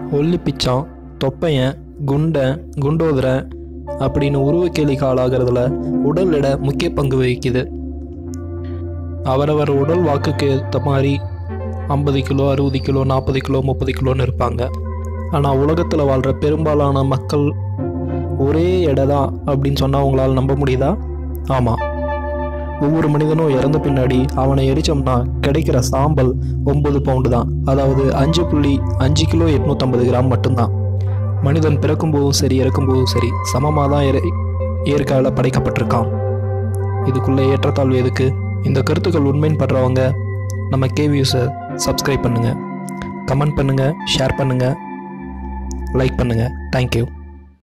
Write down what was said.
ஒல்லி பிச்சான் தொப்பையன் குண்டன் குண்டோதரன் அப்படின்னு உருவக்கேலிக்கு ஆளாகிறதுல உடல் எடை முக்கிய பங்கு வகிக்குது அவரவர் உடல் வாக்குக்கு ஏற்ற மாதிரி ஐம்பது கிலோ அறுபது கிலோ நாற்பது கிலோ முப்பது கிலோன்னு இருப்பாங்க ஆனால் உலகத்தில் வாழ்கிற பெரும்பாலான மக்கள் ஒரே எடை தான் அப்படின்னு சொன்னால் உங்களால் நம்ப முடியுதா ஆமாம் ஒவ்வொரு மனிதனும் இறந்த பின்னாடி அவனை எரிச்சோம்னா கிடைக்கிற சாம்பல் ஒம்பது பவுண்டு தான் அதாவது அஞ்சு புள்ளி அஞ்சு கிலோ எட்நூற்றம்பது கிராம் மட்டும்தான் மனிதன் பிறக்கும்போதும் சரி இறக்கும்போதும் சரி சமமாக தான் இறை இயற்கையால் படைக்கப்பட்டிருக்கான் இதுக்குள்ளே ஏற்றத்தாழ்வு எதுக்கு இந்த கருத்துக்கள் உண்மைன்னு படுறவங்க நம்ம கேவியூஸை சப்ஸ்கிரைப் பண்ணுங்கள் கமெண்ட் பண்ணுங்கள் ஷேர் பண்ணுங்கள் லைக் பண்ணுங்கள் தேங்க்யூ